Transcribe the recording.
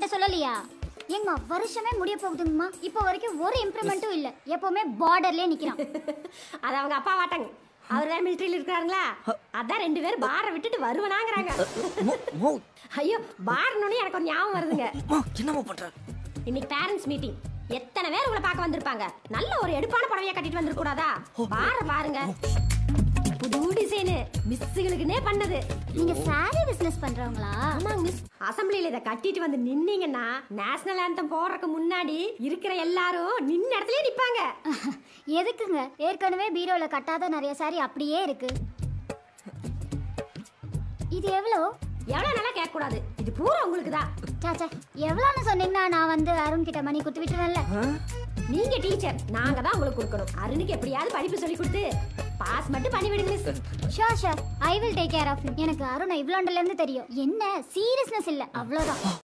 உங்ககிட்ட சொல்லலையா ஏங்கம்மா வருஷமே முடிய போகுதுங்கம்மா இப்போ வரைக்கும் ஒரு இம்ப்ரூவ்மெண்ட்டும் இல்ல எப்பவுமே பார்டர்லயே நிக்கிறான் அது அவங்க அப்பா வாட்டாங்க அவர் வேற மிலிட்டரியில் இருக்கிறாங்களா அதான் ரெண்டு பேரும் பாரை விட்டுட்டு வருவனாங்கிறாங்க மோ மோ ஐயோ பார்னோடனே எனக்கு ஒரு ஞாபகம் வருதுங்க மோ என்னம்மா பண்ற இன்னைக்கு பேரண்ட்ஸ் மீட்டிங் எத்தனை பேர் உங்களை பார்க்க வந்திருப்பாங்க நல்ல ஒரு எடுப்பான புடவையா கட்டிட்டு வந்திருக்கூடாதா பார பாருங்க புது டிசைனு மிஸ்ஸுகளுக்குனே பண்ணது நீங்க சாரி பிசினஸ் பண்றவங்களா ஆமாங்க மிஸ் அசம்பிளில இதை கட்டிட்டு வந்து நின்னீங்கன்னா நேஷனல் ஆந்தம் போடுறதுக்கு முன்னாடி இருக்கிற எல்லாரும் நின்ன இடத்துலயே நிப்பாங்க எதுக்குங்க ஏற்கனவே பீரோல கட்டாத நிறைய சாரி அப்படியே இருக்கு இது எவ்வளோ எவ்வளவு நல்லா கேட்க கூடாது இது பூரா உங்களுக்கு தான் சாச்சா எவ்வளோன்னு சொன்னீங்கன்னா நான் வந்து அருண் கிட்ட மணி குத்து விட்டுருவேன்ல நீங்க டீச்சர் நாங்க தான் உங்களுக்கு கொடுக்கணும் அருணுக்கு எப்படியாவது படிப்பு சொல்லி கொடுத்து பாஸ் மட்டும் பண்ணி விடுங்க miss sure sure I will take care of எனக்கு அருண் இவ்வளோண்டுல இருந்து தெரியும் என்ன சீரியஸ்னஸ் இல்ல அவ்வளோதான்